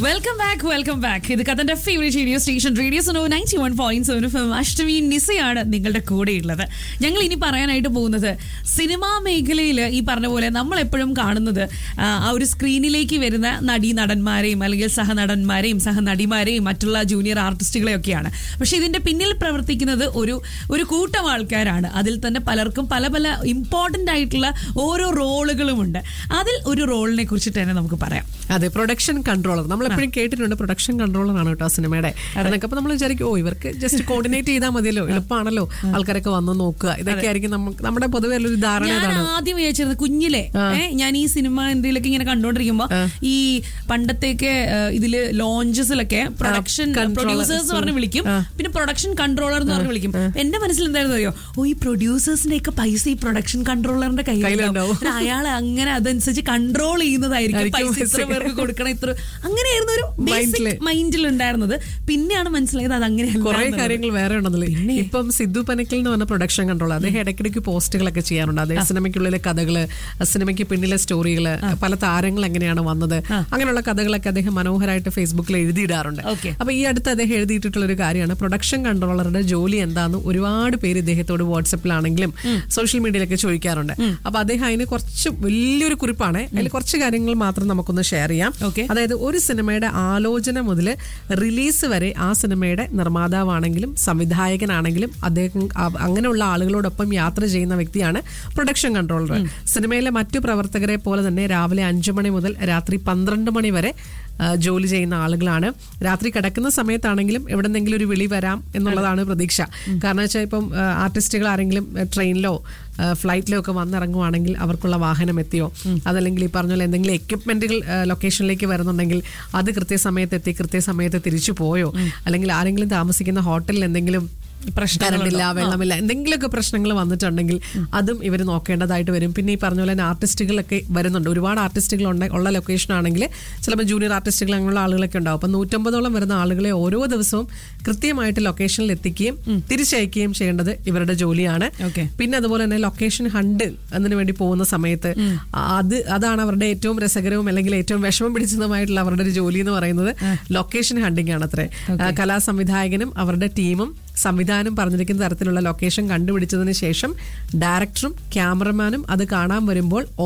Welcome back welcome back ഇത് കഥന്റെ favourite radio station radio so ninety one point seven F Ashtami നിസയാണ് നിങ്ങളുടെ കൂടെയുള്ളത് ഞങ്ങൾ ഇനി പറയാനായിട്ട് പോകുന്നത് സിനിമാ മേഖലയിൽ ഈ പറഞ്ഞ പോലെ നമ്മൾ എപ്പോഴും കാണുന്നത് ആ, ആ ഒരു സ്ക്രീനിലേക്ക് വരുന്ന നടീ നടന്മാരെയും അല്ലെങ്കിൽ സഹനടന്മാരെയും സഹനടിമാരെയും മറ്റുള്ള ജൂനിയർ ആർട്ടിസ്റ്റുകളെയൊക്കെയാണ് പക്ഷെ ഇതിന്റെ പിന്നിൽ പ്രവർത്തിക്കുന്നത് ഒരു ഒരു കൂട്ടം ആൾക്കാരാണ് അതിൽ തന്നെ പലർക്കും പല പല ഇമ്പോർട്ടന്റ് ആയിട്ടുള്ള ഓരോ റോളുകളുമുണ്ട് അതിൽ ഒരു റോളിനെ കുറിച്ചിട്ട് തന്നെ നമുക്ക് പറയാം അതെ പ്രൊഡക്ഷൻ കൺട്രോളർ നമ്മൾ എപ്പോഴും കേട്ടിട്ടുണ്ട് പ്രൊഡക്ഷൻ കൺട്രോളർ ആണ് കേട്ടോ ആ സിനിമയുടെ എന്നൊക്കെ അപ്പൊ നമ്മൾ വിചാരിക്കും ഓ ഇവർക്ക് ജസ്റ്റ് കോർഡിനേറ്റ് ചെയ്താൽ മതിയല്ലോ എളുപ്പമാണല്ലോ ആൾക്കാരൊക്കെ വന്ന് നോക്കുക ഇതൊക്കെ ആയിരിക്കും നമുക്ക് നമ്മുടെ പൊതുവെ ഉള്ളൊരു ധാരണ ഞാൻ ഇതാണ് ആദ്യം വിചാരിച്ചിരുന്നത് കുഞ്ഞിലെ ഏ, ഞാൻ ഈ സിനിമ എന്തെങ്കിലുമൊക്കെ ഇങ്ങനെ കണ്ടോണ്ടിരിക്കുമ്പോ ഈ പണ്ടത്തെയൊക്കെ ഏ, ഇതില് ലോഞ്ചസിലൊക്കെ പ്രൊഡക്ഷൻ controller. പ്രൊഡ്യൂസേഴ്സ് പറഞ്ഞ് വിളിക്കും പിന്നെ പ്രൊഡക്ഷൻ കൺട്രോളർ എന്ന് പറഞ്ഞ് വിളിക്കും എന്റെ മനസ്സിൽ എന്തായിരുന്നു അറിയോ ഓ ഈ പ്രൊഡ്യൂസേഴ്സിന്റെ ഒക്കെ പൈസ ഈ പ്രൊഡക്ഷൻ കൺട്രോളറിന്റെ കയ്യിലുണ്ടാവും. കയ്യിലുണ്ടാവും അയാൾ അങ്ങനെ അതനുസരിച്ച് കൺട്രോൾ ചെയ്യുന്നതായിരിക്കും ആയിരിക്കും പൈസ ഇത്ര പൈസ. പേർക്ക് കൊടുക്കണം ഇത്ര അങ്ങനെയായിരുന്നു ഒരു Mindല്. ബേസിക് മൈൻഡിൽ ഉണ്ടായിരുന്നത് പിന്നെയാണ് മനസ്സിലായത് അത് കുറെ അങ്ങനെയല്ല കാര്യങ്ങൾ വേറെ ഉണ്ടെന്നല്ലേ ഇപ്പം സിദ്ധു പനക്കൽ എന്ന് പറഞ്ഞ പ്രൊഡക്ഷൻ കൺട്രോൾ അദ്ദേഹം ഇടയ്ക്കിടയ്ക്ക് പോസ്റ്റുകളൊക്കെ ചെയ്യാറുണ്ട് അദ്ദേഹം സിനിമയ്ക്കുള്ളിലെ കഥകള് സിനിമയ്ക്ക് പിന്നിലെ സ്റ്റോറികള് പല താരങ്ങൾ എങ്ങനെയാണ് വന്നത് അങ്ങനെയുള്ള കഥകളൊക്കെ അദ്ദേഹം മനോഹരമായിട്ട് ഫേസ്ബുക്കിൽ എഴുതിയിടാറുണ്ട് Okay. അപ്പൊ ഈ അടുത്ത് അദ്ദേഹം എഴുതിയിട്ടുള്ള ഒരു കാര്യമാണ് പ്രൊഡക്ഷൻ കൺട്രോളറുടെ ജോലി എന്താന്ന് ഒരുപാട് പേര് ഇദ്ദേഹത്തോട് വാട്സപ്പിലാണെങ്കിലും സോഷ്യൽ മീഡിയയിലൊക്കെ ചോദിക്കാറുണ്ട് അപ്പൊ അദ്ദേഹം അതിന് കുറച്ച് വലിയൊരു കുറിപ്പാണ് അതിൽ കുറച്ച് കാര്യങ്ങൾ മാത്രം നമുക്കൊന്ന് ഷെയർ ചെയ്യാം Okay. അതായത് ഒരു സിനിമയുടെ ആലോചന മുതൽ റിലീസ് വരെ ആ സിനിമയുടെ നിർമ്മാതാവാണെങ്കിലും സംവിധായകനാണെങ്കിലും അദ്ദേഹം അ- അങ്ങനെയുള്ള ആളുകളോടൊപ്പം യാത്ര ചെയ്യുന്ന വ്യക്തിയാണ് പ്രൊഡക്ഷൻ കൺട്രോളർ സിനിമയിലെ മറ്റു പ്രവർത്തകരെ പോലെ തന്നെ രാവിലെ അഞ്ചു മണി മുതൽ രാത്രി പന്ത്രണ്ട് മണി വരെ ആ, ജോലി ചെയ്യുന്ന ആളുകളാണ് രാത്രി കിടക്കുന്ന സമയത്താണെങ്കിലും എവിടെന്നെങ്കിലും ഒരു വിളി വരാം എന്നുള്ളതാണ് പ്രതീക്ഷ കാരണം വെച്ചാൽ ഇപ്പം ആ, ആർട്ടിസ്റ്റുകൾ ആരെങ്കിലും ആ, ട്രെയിനിലോ ആ, ഫ്ലൈറ്റിലോ ഒക്കെ വന്നിറങ്ങുവാണെങ്കിൽ അവർക്കുള്ള വാഹനം എത്തിയോ അതല്ലെങ്കിൽ ഈ പറഞ്ഞ പോലെ എന്തെങ്കിലും എക്യുപ്മെന്റുകൾ ലൊക്കേഷനിലേക്ക് വരുന്നുണ്ടെങ്കിൽ അത് കൃത്യസമയത്ത് എത്തി കൃത്യസമയത്ത് തിരിച്ചു പോയോ അല്ലെങ്കിൽ ആരെങ്കിലും താമസിക്കുന്ന ഹോട്ടലിൽ എന്തെങ്കിലും കറണ്ടില്ല വെള്ളമില്ല എന്തെങ്കിലുമൊക്കെ പ്രശ്നങ്ങൾ വന്നിട്ടുണ്ടെങ്കിൽ അതും ഇവർ നോക്കേണ്ടതായിട്ട് വരും പിന്നെ ഈ പറഞ്ഞ പോലെ തന്നെ ആർട്ടിസ്റ്റുകളൊക്കെ വരുന്നുണ്ട് ഒരുപാട് ആർട്ടിസ്റ്റുകൾ ഉണ്ട് ഉള്ള ലൊക്കേഷൻ ആണെങ്കിൽ ചിലപ്പോൾ ജൂനിയർ ആർട്ടിസ്റ്റുകൾ അങ്ങനെയുള്ള ആളുകളൊക്കെ ഉണ്ടാവും അപ്പം നൂറ്റമ്പതോളം വരുന്ന ആളുകളെ ഓരോ ദിവസവും കൃത്യമായിട്ട് ലൊക്കേഷനിൽ എത്തിക്കുകയും തിരിച്ചയക്കുകയും ചെയ്യേണ്ടത് ഇവരുടെ ജോലിയാണ് Okay. പിന്നെ അതുപോലെ തന്നെ ലൊക്കേഷൻ ഹണ്ട് അതിനു വേണ്ടി പോകുന്ന സമയത്ത് അത് അതാണ് അവരുടെ ഏറ്റവും രസകരവും അല്ലെങ്കിൽ ഏറ്റവും വിഷമം പിടിച്ചതുമായിട്ടുള്ള അവരുടെ ഒരു ജോലി എന്ന് പറയുന്നത് ലൊക്കേഷൻ ഹണ്ടിങ് ആണ് അത്രേ ആ, കലാ സംവിധായകനും അവരുടെ ടീമും സംവിധാനം പറഞ്ഞിരിക്കുന്ന തരത്തിലുള്ള ലൊക്കേഷൻ കണ്ടുപിടിച്ചതിന് ശേഷം ഡയറക്ടറും ക്യാമറമാനും അത് കാണാൻ വരുമ്പോൾ